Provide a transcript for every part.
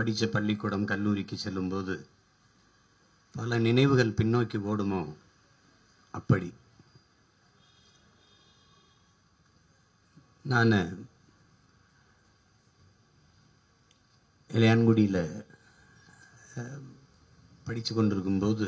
படித்த பள்ளிக்கூடம் கல்லூரிக்கு செல்லும்போது பல நினைவுகள் பின்னோக்கி ஓடுமோ அப்படி நான் இளையான்குடியில் படித்து கொண்டிருக்கும்போது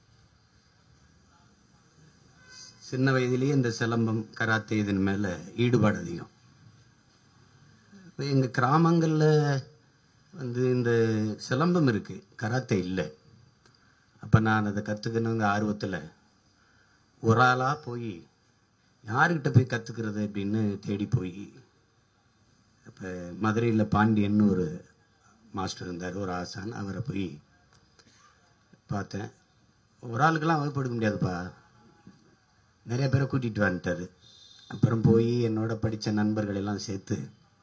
சின்ன வயதிலேயே இந்த சிலம்பம் கராத்தே இதன் மேலே ஈடுபாடு அதிகம் இப்போ எங்கள் கிராமங்களில் வந்து இந்த சிலம்பம் இருக்குது கராத்தே இல்லை அப்போ நான் அதை கற்றுக்கணுங்க ஆர்வத்தில் ஒரு ஆளாக போய் யாருக்கிட்ட போய் கற்றுக்கிறது அப்படின்னு தேடி போய் அப்போ மதுரையில் பாண்டியன்னு ஒரு மாஸ்டர் இருந்தார் ஒரு ஆசான் அவரை போய் பார்த்தேன் ஒரு ஆளுக்கெல்லாம் வகுப்பு எடுக்க முடியாதுப்பா நிறைய பேரை கூட்டிகிட்டு வந்துட்டாரு அப்புறம் போய் என்னோட படித்த நண்பர்கள் எல்லாம் சேர்த்து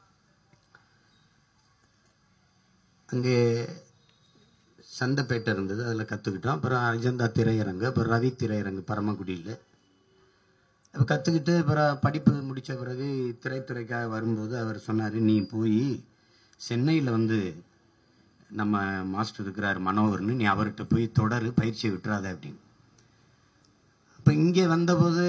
அங்கே சந்தைப்பேட்டை இருந்தது அதில் கற்றுக்கிட்டோம் அப்புறம் அஜந்தா திரையரங்கு அப்புறம் ரவி திரையரங்கு பரமக்குடியில் அப்போ கற்றுக்கிட்டு அப்புறம் படிப்பு முடித்த பிறகு திரைத்துறைக்காக வரும்போது அவர் சொன்னார் நீ போய் சென்னையில் வந்து நம்ம மாஸ்டர் இருக்கிறார் மனோகர்னு நீ அவர்கிட்ட போய் தொடரு பயிற்சியை விட்டுறாத அப்படின்னு அப்போ இங்கே வந்தபோது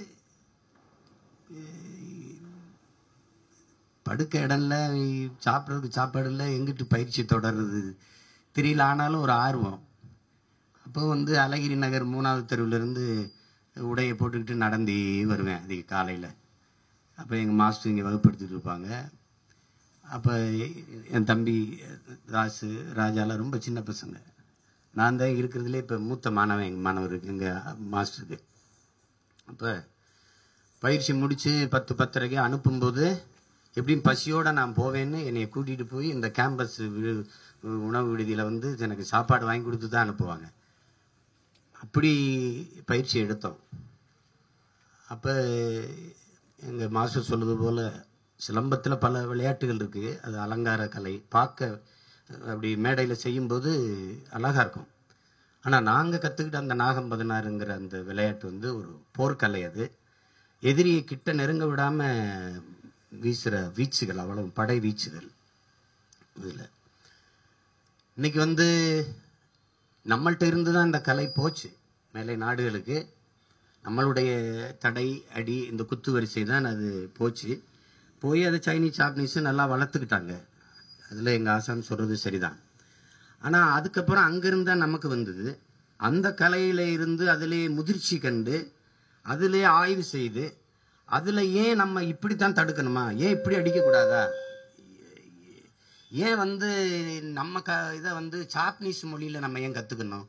படுக்க இடம்ல சாப்பிட்றதுக்கு சாப்பாடு இல்லை எங்கிட்டு பயிற்சி தொடர்றது தெரியல ஆனாலும் ஒரு ஆர்வம் அப்போ வந்து அழகிரி நகர் மூணாவது தெருவிலேருந்து உடையை போட்டுக்கிட்டு நடந்தே வருவேன் அதிக காலையில் அப்போ எங்கள் மாஸ்டர் இங்கே வகுப்படுத்திட்டு இருப்பாங்க அப்போ என் தம்பி தாசு ராஜாலாம் ரொம்ப சின்ன பசங்க நான் தான் இருக்கிறதுலே இப்போ மூத்த மாணவன் எங்கள் மாணவருக்கு எங்கள் மாஸ்டருக்கு அப்போ பயிற்சி முடித்து பத்து பத்தரைக்கு அனுப்பும்போது எப்படியும் பசியோடு நான் போவேன்னு என்னை கூட்டிகிட்டு போய் இந்த கேம்பஸ் விடு உணவு விடுதியில் வந்து எனக்கு சாப்பாடு வாங்கி கொடுத்து தான் அனுப்புவாங்க அப்படி பயிற்சி எடுத்தோம் அப்போ எங்கள் மாஸ்டர் சொல்லுது போல் சிலம்பத்தில் பல விளையாட்டுகள் இருக்குது அது அலங்கார கலை பார்க்க அப்படி மேடையில் செய்யும்போது அழகாக இருக்கும் ஆனால் நாங்கள் கற்றுக்கிட்ட அந்த நாகம் பதினாறுங்கிற அந்த விளையாட்டு வந்து ஒரு போர்க்கலை அது எதிரியை கிட்ட நெருங்க விடாமல் வீசுகிற வீச்சுகள் அவ்வளவு படை வீச்சுகள் இதில் இன்னைக்கு வந்து நம்மள்ட்ட இருந்து தான் இந்த கலை போச்சு மேலை நாடுகளுக்கு நம்மளுடைய தடை அடி இந்த குத்து வரிசை தான் அது போச்சு போய் அதை சைனீஸ் சாப்னீஸு நல்லா வளர்த்துக்கிட்டாங்க அதில் எங்கள் ஆசான்னு சொல்கிறது சரிதான் ஆனால் அதுக்கப்புறம் அங்கேருந்து தான் நமக்கு வந்தது அந்த கலையில இருந்து அதிலே முதிர்ச்சி கண்டு அதிலே ஆய்வு செய்து அதில் ஏன் நம்ம இப்படித்தான் தடுக்கணுமா ஏன் இப்படி அடிக்கக்கூடாதா ஏன் வந்து நம்ம க இதை வந்து சாப்னீஸ் மொழியில் நம்ம ஏன் கற்றுக்கணும்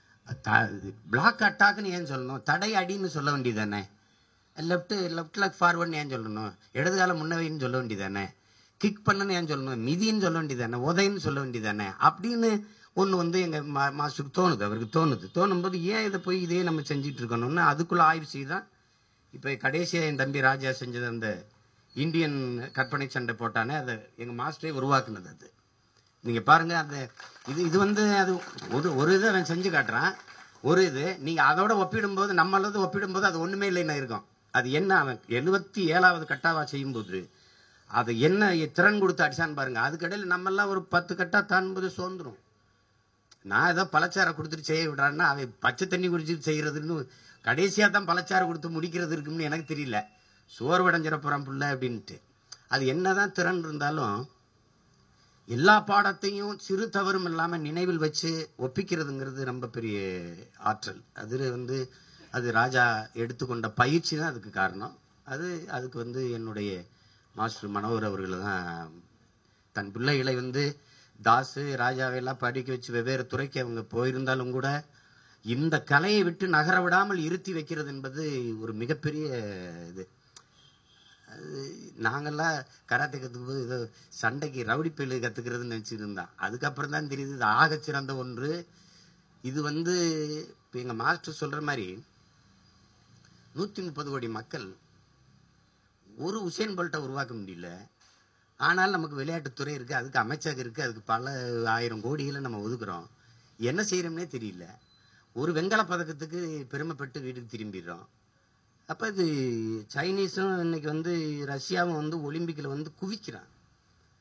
பிளாக் அட்டாக்னு ஏன் சொல்லணும் தடை அடின்னு சொல்ல வேண்டியதானே லெஃப்ட் லெஃப்ட் லெக் ஃபார்வர்ட்னு ஏன் சொல்லணும் இடது காலம் முன்னவைன்னு சொல்ல வேண்டியதானே கிக் பண்ணுன்னு ஏன் சொல்லணும் மிதின்னு சொல்ல வேண்டியதானே உதைன்னு சொல்ல வேண்டியதானே அப்படின்னு ஒன்று வந்து எங்கள் மா மாஸ்டருக்கு தோணுது அவருக்கு தோணுது தோணும்போது ஏன் இதை போய் இதே நம்ம செஞ்சுட்டு இருக்கணும்னு அதுக்குள்ளே ஆய்வு செய்தான் இப்போ கடைசியாக என் தம்பி ராஜா செஞ்சது அந்த இந்தியன் கற்பனை சண்டை போட்டானே அதை எங்கள் மாஸ்டரே உருவாக்குனது அது நீங்கள் பாருங்கள் அந்த இது இது வந்து அது ஒரு ஒரு இதை அவன் செஞ்சு காட்டுறான் ஒரு இது நீங்கள் அதோட ஒப்பிடும்போது நம்மளது ஒப்பிடும்போது அது ஒன்றுமே இல்லைன்னு இருக்கும் அது என்ன அவன் எழுபத்தி ஏழாவது கட்டாவா செய்யும்போது அது என்ன திறன் கொடுத்து அடிச்சான்னு பாருங்க அதுக்கடையில் நம்மெல்லாம் ஒரு பத்து கட்டா தான்போது சோர்ந்துரும் நான் ஏதோ பழச்சாரை கொடுத்துட்டு செய்ய விடுறான்னா அவன் பச்சை தண்ணி குடிச்சிட்டு செய்யறதுன்னு கடைசியாக தான் பழச்சாறு கொடுத்து முடிக்கிறது இருக்கும்னு எனக்கு தெரியல சோர்வடைஞ்சிட போகிறான் புள்ள அப்படின்ட்டு அது என்னதான் திறன் இருந்தாலும் எல்லா பாடத்தையும் சிறு தவறும் இல்லாமல் நினைவில் வச்சு ஒப்பிக்கிறதுங்கிறது ரொம்ப பெரிய ஆற்றல் அதில் வந்து அது ராஜா எடுத்துக்கொண்ட பயிற்சி தான் அதுக்கு காரணம் அது அதுக்கு வந்து என்னுடைய மாஸ்டர் மனோகர் அவர்கள் தான் தன் பிள்ளைகளை வந்து தாசு ராஜாவையெல்லாம் படிக்க வச்சு வெவ்வேறு துறைக்கு அவங்க போயிருந்தாலும் கூட இந்த கலையை விட்டு நகர விடாமல் இருத்தி வைக்கிறது என்பது ஒரு மிகப்பெரிய இது அது நாங்கெல்லாம் கராத்தே கற்றுக்கும்போது ஏதோ சண்டைக்கு ரவுடி பயிலு கற்றுக்கிறதுன்னு நினச்சிட்டு இருந்தான் அதுக்கப்புறம் தான் தெரியுது இது ஆகச் சிறந்த ஒன்று இது வந்து இப்போ எங்கள் மாஸ்டர் சொல்கிற மாதிரி நூற்றி முப்பது கோடி மக்கள் ஒரு உசேன் போல்ட்டை உருவாக்க முடியல ஆனால் நமக்கு விளையாட்டுத்துறை இருக்குது அதுக்கு அமைச்சகம் இருக்குது அதுக்கு பல ஆயிரம் கோடிகளை நம்ம ஒதுக்குறோம் என்ன செய்கிறோம்னே தெரியல ஒரு வெண்கல பதக்கத்துக்கு பெருமைப்பட்டு வீட்டுக்கு திரும்பிடுறோம் அப்போ இது சைனீஸும் இன்னைக்கு வந்து ரஷ்யாவும் வந்து ஒலிம்பிக்கில் வந்து குவிக்கிறான்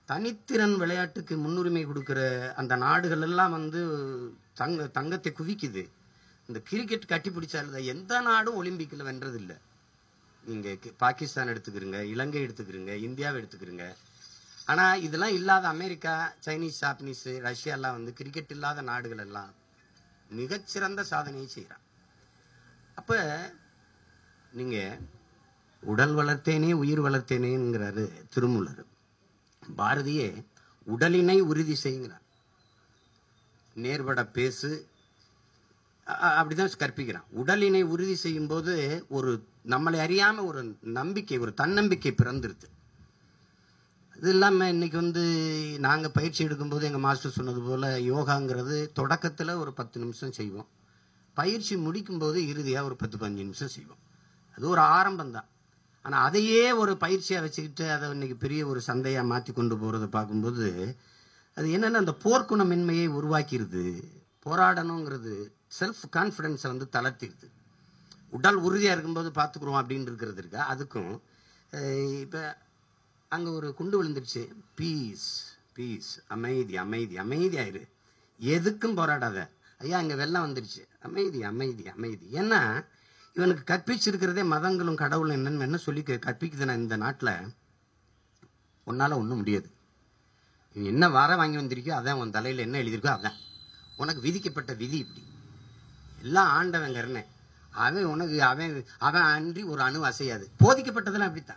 தனித்திறன் விளையாட்டுக்கு முன்னுரிமை கொடுக்கிற அந்த நாடுகள் எல்லாம் வந்து தங்க தங்கத்தை குவிக்குது இந்த கிரிக்கெட் கட்டி பிடிச்சால எந்த நாடும் ஒலிம்பிக்கில் வென்றதில்லை நீங்க கி- பாகிஸ்தான் எடுத்துக்கிறீங்க இலங்கை எடுத்துக்கிறீங்க இந்தியாவை எடுத்துக்கிறீங்க ஆனா இதெல்லாம் இல்லாத அமெரிக்கா சைனீஸ் ஜாப்பனீஸ் ரஷ்யா எல்லாம் வந்து கிரிக்கெட் இல்லாத நாடுகள் எல்லாம் மிகச்சிறந்த சாதனையை செய்கிறான் அப்ப நீங்க உடல் வளர்த்தேனே உயிர் வளர்த்தேனேங்கிறாரு திருமூலர் பாரதியே உடலினை உறுதி செய்கிறார் நேர்பட பேசு அ- அ- அப்படிதான் கற்பிக்கிறான் உடலினை உறுதி செய்யும் போது ஒரு நம்மளை அறியாம ஒரு நம்பிக்கை ஒரு தன்னம்பிக்கை பிறந்துருது இது இல்லாமல் இன்னைக்கு வந்து நாங்கள் பயிற்சி எடுக்கும்போது எங்கள் மாஸ்டர் சொன்னது போல் யோகாங்கிறது தொடக்கத்தில் ஒரு பத்து நிமிஷம் செய்வோம் பயிற்சி முடிக்கும்போது இறுதியாக ஒரு பத்து பதினஞ்சு நிமிஷம் செய்வோம் அது ஒரு ஆரம்பம் தான் ஆனால் அதையே ஒரு பயிற்சியாக வச்சுக்கிட்டு அதை இன்னைக்கு பெரிய ஒரு சந்தையாக மாற்றி கொண்டு போகிறத பார்க்கும்போது அது என்னென்ன அந்த போர்க்குணமின்மையை உருவாக்கிடுது போராடணுங்கிறது செல்ஃப் கான்ஃபிடென்ஸை வந்து தளர்த்திடுது உடல் உறுதியாக இருக்கும்போது பார்த்துக்குருவோம் அப்படின்னு இருக்கிறது இருக்கா அதுக்கும் இப்போ அங்கே ஒரு குண்டு விழுந்துருச்சு பீஸ் பீஸ் அமைதி அமைதி அமைதியாயிரு எதுக்கும் போராடாத ஐயா அங்கே வெள்ளம் வந்துருச்சு அமைதி அமைதி அமைதி ஏன்னா இவனுக்கு கற்பிச்சிருக்கிறதே மதங்களும் கடவுளும் என்னன்னு என்ன சொல்லி க- கற்பிக்குதுன்னா இந்த நாட்டில் உன்னால் ஒன்றும் முடியாது நீ என்ன வர வாங்கி வந்திருக்கியோ அதான் உன் தலையில் என்ன எழுதியிருக்கோ அதான் உனக்கு விதிக்கப்பட்ட விதி இப்படி எல்லாம் ஆண்டவன் கருணை அவன் உனக்கு அவன் அவன் அன்றி ஒரு அணு அசையாது போதிக்கப்பட்டதெல்லாம் அப்படித்தான்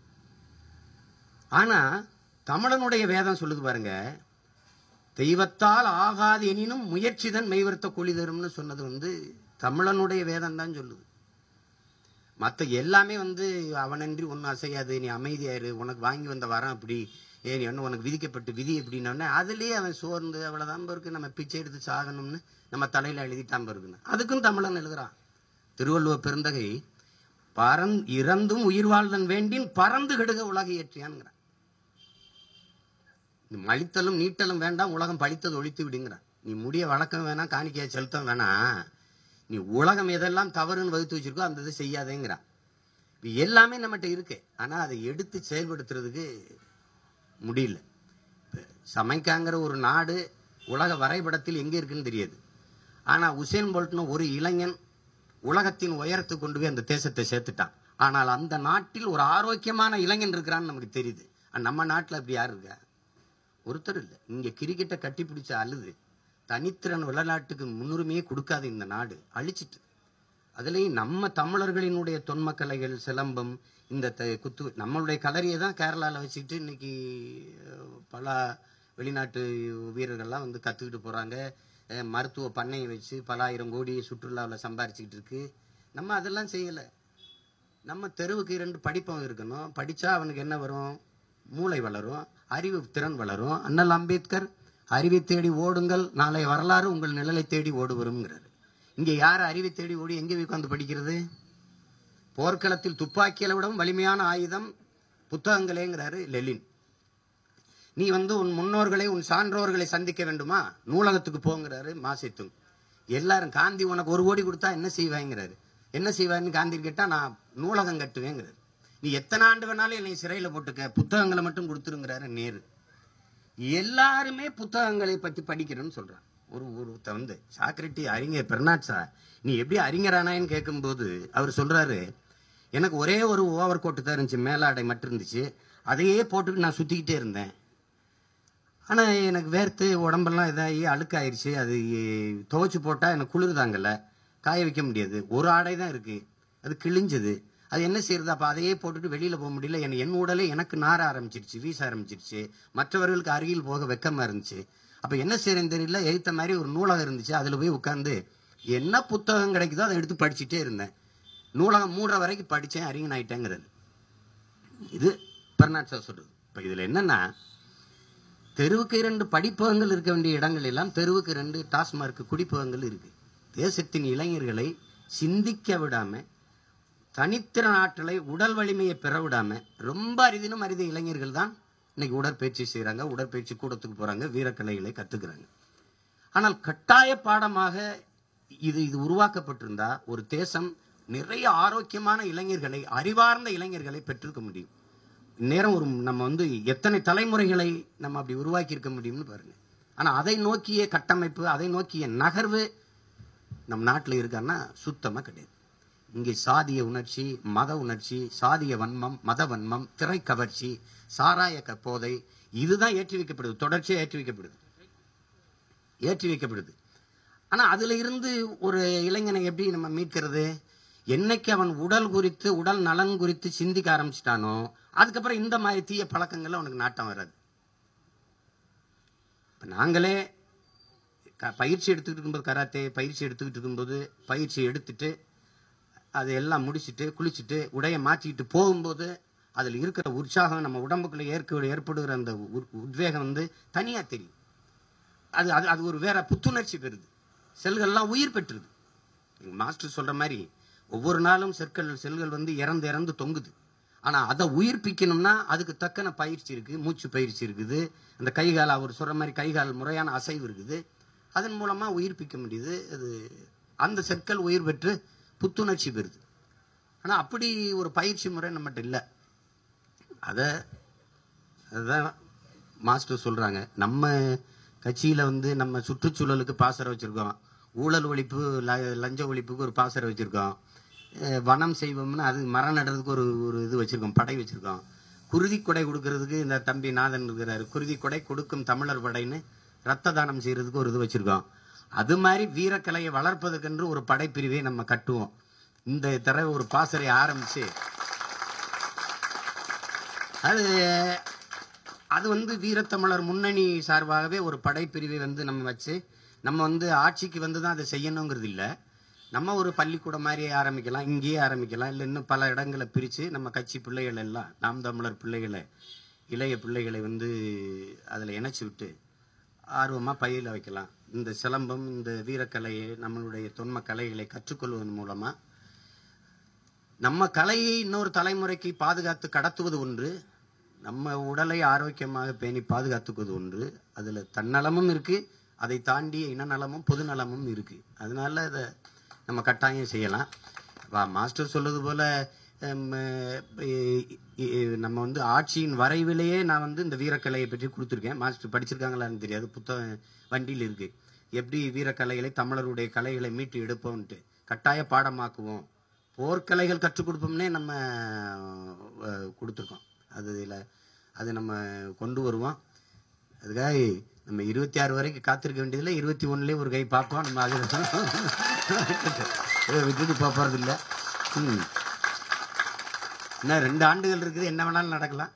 ஆனா தமிழனுடைய வேதம் சொல்லுது பாருங்க தெய்வத்தால் ஆகாது எனினும் முயற்சிதன் மெய்வர்த்த கூலி தரும்னு சொன்னது வந்து தமிழனுடைய வேதம் தான் சொல்லுது மற்ற எல்லாமே வந்து அவனன்றி ஒன்றும் அசையாது நீ அமைதியாயிரு உனக்கு வாங்கி வந்த வரம் அப்படி ஏ நீ ஒன்று உனக்கு விதிக்கப்பட்டு விதி எப்படின்னோடனே அதுலேயே அவன் சோர்ந்து அவ்வளோதான் இருக்கு நம்ம பிச்சை எடுத்து சாகணும்னு நம்ம தலையில் எழுதிட்டான் இருக்குன்னு அதுக்கும் தமிழன் எழுதுறான் திருவள்ளுவர் பெருந்தகை பறந் இறந்தும் உயிர் வாழ்தன் வேண்டின் பறந்து கெடுக உலகை ஏற்றியான்ங்கிறான் நீ மழித்தலும் நீட்டலும் வேண்டாம் உலகம் பழித்தது ஒழித்து விடுங்கிறான் நீ முடிய வழக்கம் வேணாம் காணிக்கையை செலுத்தம் வேணாம் நீ உலகம் எதெல்லாம் தவறுன்னு வகுத்து வச்சிருக்கோ அந்த இது செய்யாதேங்கிறான் இது எல்லாமே நம்மகிட்ட இருக்கு ஆனா அதை எடுத்து செயல்படுத்துறதுக்கு முடியல இப்ப சமைக்காங்கிற ஒரு நாடு உலக வரைபடத்தில் எங்க இருக்குன்னு தெரியாது ஆனா உசேன் போல்ட்னு ஒரு இளைஞன் உலகத்தின் உயரத்துக்கு கொண்டு போய் அந்த தேசத்தை சேர்த்துட்டான் ஆனால் அந்த நாட்டில் ஒரு ஆரோக்கியமான இளைஞன் இருக்கிறான்னு நமக்கு தெரியுது ஆனா நம்ம நாட்டில் அப்படி யார் இருக்கா ஒருத்தர் இல்லை இங்க கிரிக்கெட்டை கட்டி பிடிச்ச அழுது தனித்திறன் விளையாட்டுக்கு முன்னுரிமையே கொடுக்காது இந்த நாடு அழிச்சிட்டு அதுலேயும் நம்ம தமிழர்களினுடைய தொன்மக்கலைகள் சிலம்பம் இந்த த- குத்து நம்மளுடைய கலரியை தான் கேரளாவில் வச்சுக்கிட்டு இன்னைக்கு அஹ், பல வெளிநாட்டு வீரர்கள்லாம் வந்து கற்றுக்கிட்டு போகிறாங்க மருத்துவ பண்ணையை வச்சு பல ஆயிரம் கோடி சுற்றுலாவில் சம்பாரிச்சுக்கிட்டு இருக்கு நம்ம அதெல்லாம் செய்யலை நம்ம தெருவுக்கு இரண்டு படிப்பவன் இருக்கணும் படித்தா அவனுக்கு என்ன வரும் மூளை வளரும் அறிவு திறன் வளரும் அண்ணல் அம்பேத்கர் அறிவை தேடி ஓடுங்கள் நாளை வரலாறு உங்கள் நிழலை தேடி ஓடு வருங்கிறாரு இங்கே யார் அறிவை தேடி ஓடி எங்கே போய் உட்காந்து படிக்கிறது போர்க்களத்தில் துப்பாக்கியை விடவும் வலிமையான ஆயுதம் புத்தகங்களேங்கிறாரு லெலின் நீ வந்து உன் முன்னோர்களை உன் சான்றோர்களை சந்திக்க வேண்டுமா நூலகத்துக்கு போங்கிறாரு மாசேத்துங் எல்லாரும் காந்தி உனக்கு ஒரு கோடி கொடுத்தா என்ன செய்வாங்கிறாரு என்ன செய்வாருன்னு காந்தி கேட்டா நான் நூலகம் கட்டுவேங்கிறாரு நீ எத்தனை ஆண்டு வேணாலும் என்னை சிறையில போட்டுக்க புத்தகங்களை மட்டும் கொடுத்துருங்கிறாரு நேரு எல்லாருமே புத்தகங்களை பத்தி படிக்கிறேன்னு சொல்றான் ஒரு ஒருத்த வந்து சாக்ரட்டி அறிஞர் பெர்னாட் சார் நீ எப்படி அறிஞரானான்னு கேட்கும்போது அவர் சொல்றாரு எனக்கு ஒரே ஒரு ஓவர் கோட்டு தான் இருந்துச்சு மேலாடை மட்டும் இருந்துச்சு அதையே போட்டுட்டு நான் சுத்திக்கிட்டே இருந்தேன் ஆனா எனக்கு வேர்த்து உடம்பெல்லாம் இதாகி அழுக்காயிருச்சு அது துவைச்சு போட்டா எனக்கு குளிர் தாங்கல காய வைக்க முடியாது ஒரு ஆடை தான் இருக்கு அது கிழிஞ்சது அது என்ன செய்யறது அப்ப அதையே போட்டுட்டு வெளியில போக முடியல என் என் உடலே எனக்கு நார ஆரம்பிச்சிருச்சு வீச ஆரம்பிச்சிருச்சு மற்றவர்களுக்கு அருகில் போக வெக்கமா இருந்துச்சு அப்ப என்ன செய்யறேன்னு தெரியல எழுத்த மாதிரி ஒரு நூலகம் இருந்துச்சு அதுல போய் உட்கார்ந்து என்ன புத்தகம் கிடைக்குதோ அதை எடுத்து படிச்சுட்டே இருந்தேன் நூலகம் மூடுற வரைக்கும் படிச்சேன் அறிஞன் ஆயிட்டேங்கிறது இது பெர்னாட் சார் சொல்றது இப்ப இதுல என்னன்னா தெருவுக்கு இரண்டு படிப்பகங்கள் இருக்க வேண்டிய இடங்கள் எல்லாம் தெருவுக்கு இரண்டு டாஸ்மார்க் குடிப்பகங்கள் இருக்கு தேசத்தின் இளைஞர்களை சிந்திக்க விடாம தனித்திறன் ஆற்றலை உடல் வலிமையை பெற விடாம ரொம்ப அரிதினும் அரித இளைஞர்கள் தான் இன்னைக்கு உடற்பயிற்சி செய்றாங்க உடற்பயிற்சி கூடத்துக்கு போறாங்க வீரக்கலைகளை கத்துக்கிறாங்க ஆனால் கட்டாய பாடமாக இது இது உருவாக்கப்பட்டிருந்தா ஒரு தேசம் நிறைய ஆரோக்கியமான இளைஞர்களை அறிவார்ந்த இளைஞர்களை பெற்றிருக்க முடியும் நேரம் ஒரு நம்ம வந்து எத்தனை தலைமுறைகளை நம்ம அப்படி உருவாக்கி இருக்க முடியும்னு பாருங்க ஆனா அதை நோக்கிய கட்டமைப்பு அதை நோக்கிய நகர்வு நம் நாட்டில் இருக்கான்னா சுத்தமா கிடையாது இங்கே சாதிய உணர்ச்சி மத உணர்ச்சி சாதிய வன்மம் மத வன்மம் திரை கவர்ச்சி சாராய க- போதை இதுதான் ஏற்றி வைக்கப்படுது தொடர்ச்சியா ஏற்றி வைக்கப்படுது ஏற்றி வைக்கப்படுது ஆனா அதுல இருந்து ஒரு இளைஞனை எப்படி நம்ம மீட்கிறது என்னைக்கு அவன் உடல் குறித்து உடல் நலன் குறித்து சிந்திக்க ஆரம்பிச்சிட்டானோ அதுக்கப்புறம் இந்த மாதிரி தீய பழக்கங்கள்ல அவனுக்கு நாட்டம் வராது இப்ப நாங்களே க- பயிற்சி எடுத்துக்கிட்டு இருக்கும்போது கராத்தே பயிற்சி எடுத்துக்கிட்டு இருக்கும்போது பயிற்சி எடுத்துட்டு அது எல்லாம் முடிச்சிட்டு குளிச்சுட்டு உடைய மாற்றிக்கிட்டு போகும்போது அதில் இருக்கிற உற்சாகம் நம்ம உடம்புக்குள்ள ஏற்க ஏற்படுகிற அந்த உத்- உத்வேகம் வந்து தனியாக தெரியும் அது அது அது ஒரு வேற புத்துணர்ச்சி பெறுது செல்கள்லாம் உயிர் பெற்றுது எங்க மாஸ்டர் சொல்ற மாதிரி ஒவ்வொரு நாளும் செற்கள் செல்கள் வந்து இறந்து இறந்து தொங்குது ஆனா அதை உயிர்ப்பிக்கணும்னா அதுக்கு தக்கன பயிற்சி இருக்கு மூச்சு பயிற்சி இருக்குது அந்த கைகால் அவர் சொல்ற மாதிரி கைகால் முறையான அசைவு இருக்குது அதன் மூலமா உயிர்ப்பிக்க முடியுது அது அந்த செற்கள் உயிர் பெற்று புத்துணர்ச்சி பெறுது ஆனா அப்படி ஒரு பயிற்சி முறை நம்மகிட்ட இல்லை அதை அதுதான் மாஸ்டர் சொல்றாங்க நம்ம கட்சியில வந்து நம்ம சுற்றுச்சூழலுக்கு பாசறை வச்சிருக்கோம் ஊழல் ஒழிப்பு ல- லஞ்ச ஒழிப்புக்கு ஒரு பாசறை வச்சிருக்கோம் அஹ் வனம் செய்வோம்னு அது மரம் நடுறதுக்கு ஒரு ஒரு இது வச்சிருக்கோம் படை வச்சிருக்கோம் குருதி கொடை கொடுக்கறதுக்கு இந்த தம்பி நாதன் இருக்கிறாரு குருதி கொடை கொடுக்கும் தமிழர் படைன்னு ரத்த தானம் செய்யறதுக்கு ஒரு இது வச்சிருக்கோம் அது மாதிரி வீரக்கலையை வளர்ப்பதற்கென்று ஒரு படைப்பிரிவை நம்ம கட்டுவோம் இந்த தடவை ஒரு பாசறை ஆரம்பிச்சு அது அது வந்து வீரத்தமிழர் முன்னணி சார்பாகவே ஒரு படைப்பிரிவை வந்து நம்ம வச்சு நம்ம வந்து ஆட்சிக்கு வந்து தான் அதை செய்யணுங்கிறது இல்லை நம்ம ஒரு பள்ளிக்கூடம் மாதிரி ஆரம்பிக்கலாம் இங்கேயே ஆரம்பிக்கலாம் இல்லை இன்னும் பல இடங்களை பிரித்து நம்ம கட்சி பிள்ளைகள் எல்லாம் நாம் தமிழர் பிள்ளைகளை இளைய பிள்ளைகளை வந்து அதில் இணைச்சி விட்டு ஆர்வமாக பயில வைக்கலாம் இந்த சிலம்பம் இந்த வீரக்கலையை நம்மளுடைய தொன்ம கலைகளை கற்றுக்கொள்வதன் மூலமாக நம்ம கலையை இன்னொரு தலைமுறைக்கு பாதுகாத்து கடத்துவது ஒன்று நம்ம உடலை ஆரோக்கியமாக பேணி பாதுகாத்துக்குவது ஒன்று அதுல தன்னலமும் இருக்கு அதை தாண்டி இனநலமும் பொதுநலமும் இருக்கு அதனால அதை நம்ம கட்டாயம் செய்யலாம் வா மாஸ்டர் சொல்றது போல ஹம், இ- இ- நம்ம வந்து ஆட்சியின் வரைவிலேயே நான் வந்து இந்த வீரக்கலையை பற்றி கொடுத்துருக்கேன் மாஸ்டர் படிச்சிருக்காங்களான்னு தெரியாது புத்தகம் வண்டியில் இருக்கு எப்படி வீரக்கலைகளை தமிழருடைய கலைகளை மீட்டு எடுப்போம்ட்டு கட்டாய பாடமாக்குவோம் போர்க்கலைகள் கற்றுக் கொடுப்போம்னே நம்ம அஹ், கொடுத்துருக்கோம் அது இதில் அது நம்ம கொண்டு வருவோம் அதுக்காக நம்ம இருபத்தி ஆறு வரைக்கும் காத்திருக்க வேண்டியதில்லை இருபத்தி ஒன்றுலேயே ஒரு கை பார்ப்போம் நம்ம அது இதை விட்டுட்டு போக போகிறது இல்லை ம் இன்னும் ரெண்டு ஆண்டுகள் இருக்குது என்ன வேணாலும் நடக்கலாம்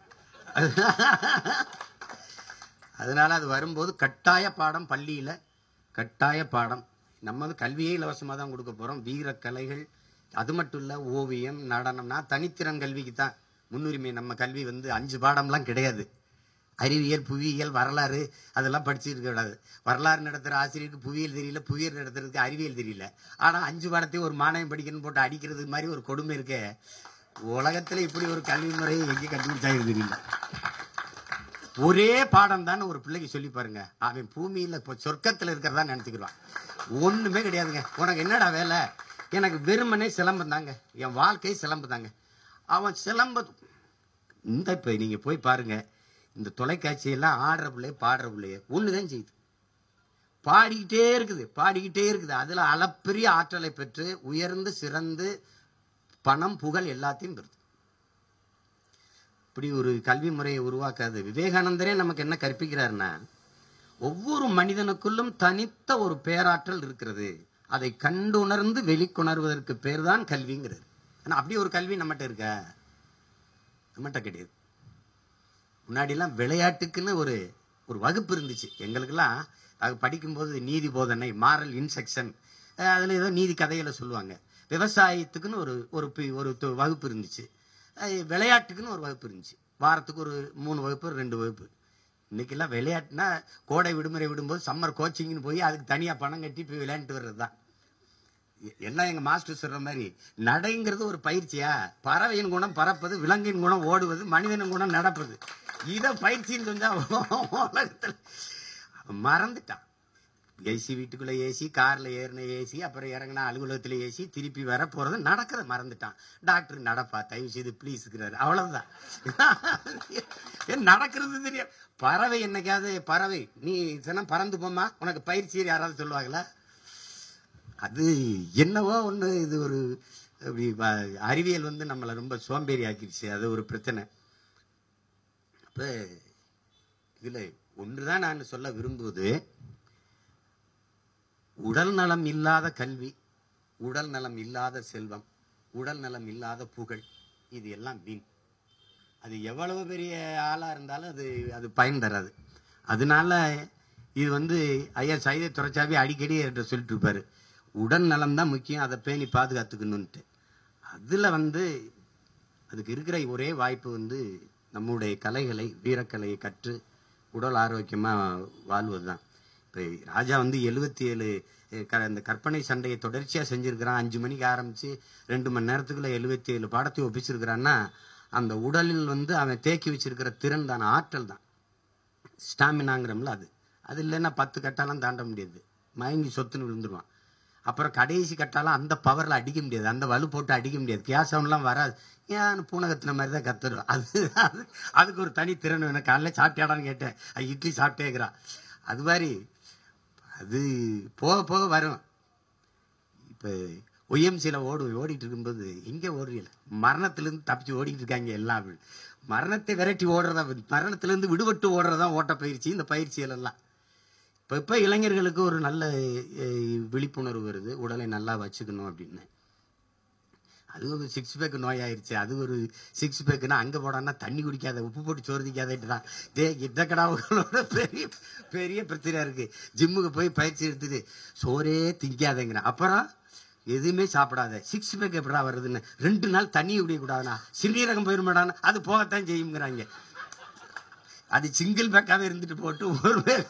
அதனால அது வரும்போது கட்டாய பாடம் பள்ளியில கட்டாய பாடம் நம்ம வந்து கல்வியே இலவசமாக தான் கொடுக்க போறோம் வீர கலைகள் அது மட்டும் இல்ல ஓவியம் நடனம்னா தனித்திறன் கல்விக்கு தான் முன்னுரிமை நம்ம கல்வி வந்து அஞ்சு பாடம்லாம் கிடையாது அறிவியல் புவியியல் வரலாறு அதெல்லாம் படிச்சுருக்க கூடாது வரலாறு நடத்துகிற ஆசிரியருக்கு புவியியல் தெரியல புவியியல் நடத்துறதுக்கு அறிவியல் தெரியல ஆனா அஞ்சு பாடத்தையும் ஒரு மாணவன் படிக்கணும்னு போட்டு அடிக்கிறது மாதிரி ஒரு கொடுமை இருக்கே உலகத்துல இப்படி ஒரு கல்வி முறையை எங்கே கண்டுபிடிச்சாங்க தெரியல ஒரே பாடம் தான் ஒரு பிள்ளைக்கு சொல்லி பாருங்க அவன் பூமியில இப்போ சொர்க்கத்துல இருக்கிறதா நினைச்சுக்கிறான் ஒண்ணுமே கிடையாதுங்க உனக்கு என்னடா வேலை எனக்கு வெறுமனே சிலம்பம் தாங்க என் வாழ்க்கை சிலம்பு தாங்க அவன் சிலம்ப இந்த இப்ப நீங்க போய் பாருங்க இந்த தொலைக்காட்சியெல்லாம் ஆடுற பிள்ளைய பாடுற பிள்ளைய ஒண்ணுதான் செய்யுது பாடிக்கிட்டே இருக்குது பாடிக்கிட்டே இருக்குது அதுல அளப்பெரிய ஆற்றலை பெற்று உயர்ந்து சிறந்து பணம் புகழ் எல்லாத்தையும் பெறுது இப்படி ஒரு கல்வி முறையை உருவாக்காது விவேகானந்தரே நமக்கு என்ன கற்பிக்கிறாருன்னா ஒவ்வொரு மனிதனுக்குள்ளும் தனித்த ஒரு பேராற்றல் இருக்கிறது அதை கண்டுணர்ந்து வெளிக்கொணர்வதற்கு பேர் தான் கல்விங்கிறது ஆனா அப்படி ஒரு கல்வி நம்மகிட்ட இருக்கா நம்மகிட்ட கிடையாது முன்னாடிலாம் விளையாட்டுக்குன்னு ஒரு ஒரு வகுப்பு இருந்துச்சு எங்களுக்கெல்லாம் அது படிக்கும்போது நீதி போதனை மாரல் இன்செக்ஷன் அதில் ஏதோ நீதி கதைகளை சொல்லுவாங்க விவசாயத்துக்குன்னு ஒரு ஒரு பி- ஒரு து- வகுப்பு இருந்துச்சு அஹ் விளையாட்டுக்குன்னு ஒரு வகுப்பு இருந்துச்சு வாரத்துக்கு ஒரு மூணு வகுப்பு ரெண்டு வகுப்பு இன்னைக்கெல்லாம் விளையாட்டுனா கோடை விடுமுறை விடும்போது சம்மர் கோச்சிங்னு போய் அதுக்கு தனியாக பணம் கட்டி போய் விளையாண்டுட்டு வர்றது தான் எ- எல்லாம் எங்க மாஸ்டர் சொல்ற மாதிரி நடைங்கிறது ஒரு பயிற்சியா பறவையின் குணம் பறப்பது விலங்கின் குணம் ஓடுவது மனிதனின் குணம் நடப்பது இத பயிற்சின்னு சொன்னா உலகத்துல அவன் மறந்துட்டான் ஏசி வீட்டுக்குள்ள ஏசி கார்ல ஏறின ஏசி அப்புறம் இறங்கினா அலுவலகத்துல ஏசி திருப்பி வர போறது நடக்கிறத மறந்துட்டான் டாக்டர் நடப்பா தயவு செய்து ப்ளீஸ்ங்கிறாரு அவ்வளவுதான் ஏன் நடக்கிறது தெரியும் பறவை என்னைக்காவது பறவை நீ தினம் பறந்து போமா உனக்கு பயிற்சி யாராவது சொல்லுவாங்களா அது என்னவோ ஒன்று இது ஒரு அப்படி வ- அறிவியல் வந்து நம்மளை ரொம்ப சோம்பேறி ஆக்கிடுச்சு அது ஒரு பிரச்சனை அப்போ இதில் ஒன்று தான் நான் சொல்ல விரும்புவது உடல் நலம் இல்லாத கல்வி உடல் நலம் இல்லாத செல்வம் உடல் நலம் இல்லாத புகழ் இது எல்லாம் வீண் அது எவ்வளவு பெரிய ஆளாக இருந்தாலும் அது அது பயன் தராது அதனால இது வந்து ஐயா சைதை துறைச்சாவி அடிக்கடி என்கிட்ட சொல்லிட்டு இருப்பாரு உடல் நலம் தான் முக்கியம் அதை பேணி பாதுகாத்துக்கணுன்ட்டு அதில் வந்து அதுக்கு இருக்கிற ஒரே வாய்ப்பு வந்து நம்முடைய கலைகளை வீரக்கலையை கற்று உடல் ஆரோக்கியமாக வாழ்வது தான் இப்போ ராஜா வந்து எழுபத்தி ஏழு க இந்த கற்பனை சண்டையை தொடர்ச்சியாக செஞ்சுருக்கிறான் அஞ்சு மணிக்கு ஆரம்பித்து ரெண்டு மணி நேரத்துக்குள்ள எழுபத்தி ஏழு பாடத்தையும் ஒப்பிச்சிருக்கிறான்னா அந்த உடலில் வந்து அவன் தேக்கி வச்சிருக்கிற திறன் தான் ஆற்றல் தான் ஸ்டாமினாங்கிறோம்ல அது அது இல்லைன்னா பத்து கட்டாலாம் தாண்ட முடியாது மயங்கி சொத்துன்னு விழுந்துருவான் அப்புறம் கடைசி கட்டாலாம் அந்த பவரில் அடிக்க முடியாது அந்த வலு போட்டு அடிக்க முடியாது கேஸ் சவுண்ட்லாம் வராது ஏன் பூனை கத்துன மாதிரி தான் கத்துரும் அது அது அதுக்கு ஒரு தனி திறன் வேணும் காலைல சாப்பிட்டியாடான்னு கேட்டேன் அது இட்லி சாப்பிட்டேங்கிறான் அது மாதிரி அது போக போக வரும் இப்போ ஒய்எம்சியில் ஓடு ஓடிட்டு இருக்கும்போது எங்கே ஓடுறீல மரணத்திலேருந்து தப்பிச்சு ஓடிட்டு இருக்காங்க எல்லாம் மரணத்தை விரட்டி ஓடுறதா மரணத்திலேருந்து விடுபட்டு ஓடுறதா ஓட்ட பயிற்சி இந்த பயிற்சிகள் எல்லாம் இப்போ இப்போ இளைஞர்களுக்கு ஒரு நல்ல அஹ், விழிப்புணர்வு வருது உடலை நல்லா வச்சுக்கணும் அப்படின்னு அது ஒரு சிக்ஸ் பேக் நோய் ஆயிருச்சு அது ஒரு சிக்ஸ் பேக்குன்னா அங்கே போடான்னா தண்ணி குடிக்காத உப்பு போட்டு சோறுதிக்காதேட்டுதான் டே இந்த கடாவுகளோட பெரிய பெரிய பிரச்சனையா இருக்கு ஜிம்முக்கு போய் பயிற்சி எடுத்துட்டு சோறே திங்காதேங்கிறேன் அப்புறம் எதுவுமே சாப்பிடாத சிக்ஸ் பேக் எப்படா வருதுன்னு ரெண்டு நாள் தண்ணி குடிக்கக்கூடாதுண்ணா சிறுநீரகம் போயிருமாடான்னு அது போகத்தான் செய்யுங்கிறாங்க அது சிங்கிள் பேக்காவே இருந்துட்டு போட்டு ஒரு பேக்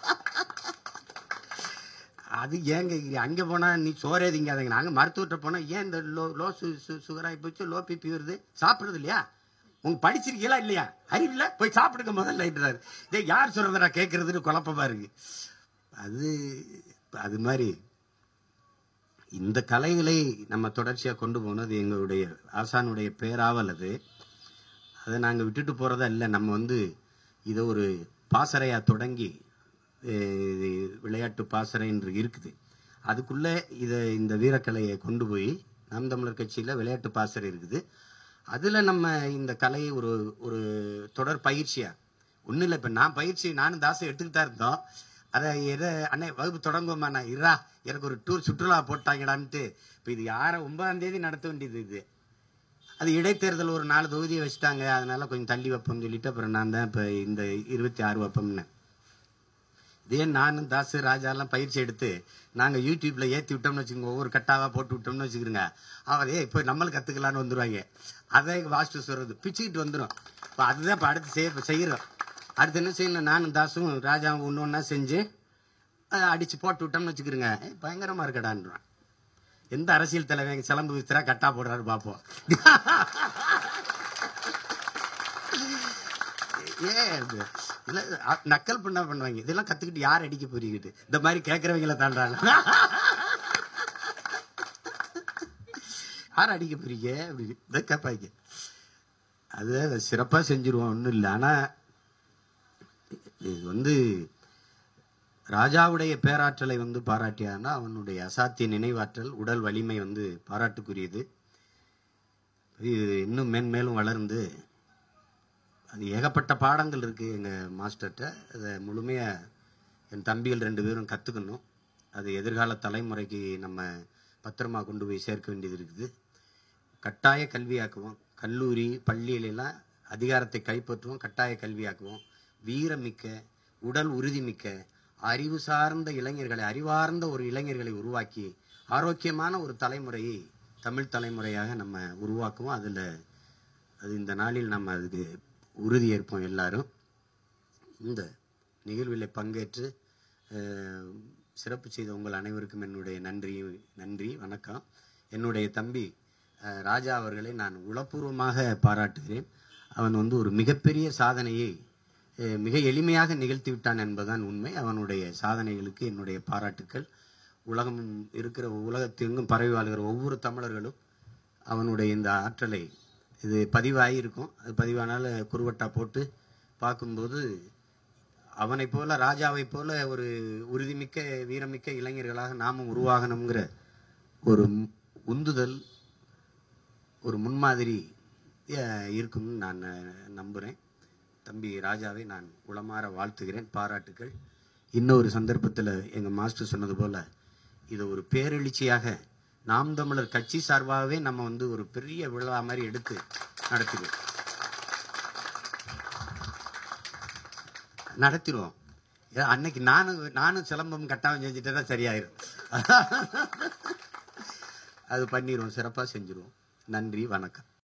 அது ஏங்க இங்க அங்கே போனால் நீ சோறே திங்காதீங்க நாங்கள் மருத்துவர்கிட்ட போனால் ஏன் இந்த லோ லோ சு சு சுகராகி போச்சு லோ பிபி வருது சாப்பிட்றது இல்லையா உங்க படிச்சிருக்கீங்களா இல்லையா அறிவில்ல போய் சாப்பிடுங்க முதல்ல இதே யார் சொல்றதா கேட்கறதுன்னு குழப்பமா இருக்கு அது அது மாதிரி இந்த கலைகளை நம்ம தொடர்ச்சியாக கொண்டு போனது எங்களுடைய ஆசானுடைய பேராவல் அது அதை நாங்கள் விட்டுட்டு போகிறதா இல்லை நம்ம வந்து இதை ஒரு பாசறையாக தொடங்கி அஹ், இது விளையாட்டு பாசறை என்று இருக்குது அதுக்குள்ளே இதை இந்த வீரக்கலையை கொண்டு போய் நாம் தமிழர் கட்சியில் விளையாட்டு பாசறை இருக்குது அதில் நம்ம இந்த கலையை ஒரு ஒரு தொடர் பயிற்சியாக ஒன்றும் இல்லை இப்போ நான் பயிற்சி நானும் தாசை எடுத்துக்கிட்டு தான் இருந்தோம் அதை எதை அண்ணே வகுப்பு தொடங்குவோமா நான் இரா எனக்கு ஒரு டூர் சுற்றுலா போட்டாங்கடான்ட்டு இப்போ இது யாரை ஒன்பதாம் தேதி நடத்த வேண்டியது இது அது இடைத்தேர்தல் ஒரு நாலு தொகுதியை வச்சுட்டாங்க அதனால கொஞ்சம் தள்ளி வைப்போம்னு சொல்லிட்டு அப்புறம் நான் தான் இப்போ இந்த இருபத்தி ஆறு வைப்போம்னு இதே நானும் தாசு ராஜாலாம் பயிற்சி எடுத்து நாங்கள் யூடியூப்ல ஏற்றி விட்டோம்னு வச்சுக்கோங்க ஒவ்வொரு கட்டாவாக போட்டு விட்டோம்னு வச்சுக்கிறோங்க அவரே இப்போ நம்மளும் கற்றுக்கலான்னு வந்துருவாங்க அதை வாஸ்து சொல்கிறது பிச்சுக்கிட்டு வந்துடும் இப்போ அதுதான் இப்போ அடுத்து செய்ய செய்கிறோம் அடுத்து என்ன செய்யணும் நானும் தாசும் ராஜாவும் ஒன்று ஒன்றா செஞ்சு அதை அடித்து போட்டு விட்டோம்னு வச்சுக்கிறோங்க பயங்கரமாக இருக்கடான்றான் எந்த அரசியல் தலைவன் சிலம்பு வித்துறா கட்டா போடுறாரு பார்ப்போம் ஏன் இது? இல்ல அ- நக்கல் பண்ண பண்ணுவாங்க இதெல்லாம் கத்துக்கிட்டு யார் அடிக்க போறீங்கிட்டு இந்த மாதிரி கேட்கறவங்கள தாண்டாங்க யார் அடிக்க போறீங்க அப்படின்னு இதை கேட்பாங்க அது சிறப்பா செஞ்சிருவோம் ஒன்றும் இல்லை ஆனா இது வந்து ராஜாவுடைய பேராற்றலை வந்து பாராட்டியானா அவனுடைய அசாத்திய நினைவாற்றல் உடல் வலிமை வந்து பாராட்டுக்குரியது இது இன்னும் மென்மேலும் வளர்ந்து அது ஏகப்பட்ட பாடங்கள் இருக்குது எங்கள் மாஸ்டர்கிட்ட அதை முழுமையாக என் தம்பிகள் ரெண்டு பேரும் கற்றுக்கணும் அது எதிர்கால தலைமுறைக்கு நம்ம பத்திரமா கொண்டு போய் சேர்க்க வேண்டியது இருக்குது கட்டாய கல்வியாக்குவோம் கல்லூரி பள்ளியிலெல்லாம் அதிகாரத்தை கைப்பற்றுவோம் கட்டாய கல்வியாக்குவோம் வீரமிக்க உடல் உறுதிமிக்க அறிவு சார்ந்த இளைஞர்களை அறிவார்ந்த ஒரு இளைஞர்களை உருவாக்கி ஆரோக்கியமான ஒரு தலைமுறையை தமிழ் தலைமுறையாக நம்ம உருவாக்குவோம் அதில் அது இந்த நாளில் நம்ம அதுக்கு உறுதியேற்போம் எல்லாரும் இந்த நிகழ்வில் பங்கேற்று அஹ், சிறப்பு செய்த உங்கள் அனைவருக்கும் என்னுடைய நன்றி நன்றி வணக்கம் என்னுடைய தம்பி அஹ், ராஜா அவர்களை நான் உளப்பூர்வமாக பாராட்டுகிறேன் அவன் வந்து ஒரு மிகப்பெரிய சாதனையை அஹ், மிக எளிமையாக நிகழ்த்தி விட்டான் என்பதுதான் உண்மை அவனுடைய சாதனைகளுக்கு என்னுடைய பாராட்டுக்கள் உலகம் இருக்கிற உலகத்தெங்கும் பரவி வாழ்கிற ஒவ்வொரு தமிழர்களும் அவனுடைய இந்த ஆற்றலை இது பதிவாகியிருக்கும் அது பதிவானால குருவட்டா போட்டு பார்க்கும்போது அவனைப் போல ராஜாவைப் போல ஒரு உறுதிமிக்க வீரமிக்க இளைஞர்களாக நாமும் உருவாகணுங்கிற ஒரு ம்- உந்துதல் ஒரு முன்மாதிரி அஹ், இருக்கும்னு நான் அஹ், நம்புகிறேன் தம்பி ராஜாவை நான் உளமாற வாழ்த்துகிறேன் பாராட்டுக்கள் இன்னொரு சந்தர்ப்பத்தில் எங்கள் மாஸ்டர் சொன்னது போல இதை ஒரு பேரெழுச்சியாக நாம் தமிழர் கட்சி சார்பாகவே நம்ம வந்து ஒரு பெரிய விழா மாதிரி எடுத்து நடத்திடுவோம் நடத்திடுவோம் ஏன் அன்னைக்கு நானும் நானும் சிலம்பம் கட்டாயம் செஞ்சுட்டேன்னா சரியாயிரும் அது பண்ணிடுவோம் சிறப்பாக செஞ்சுருவோம் நன்றி வணக்கம்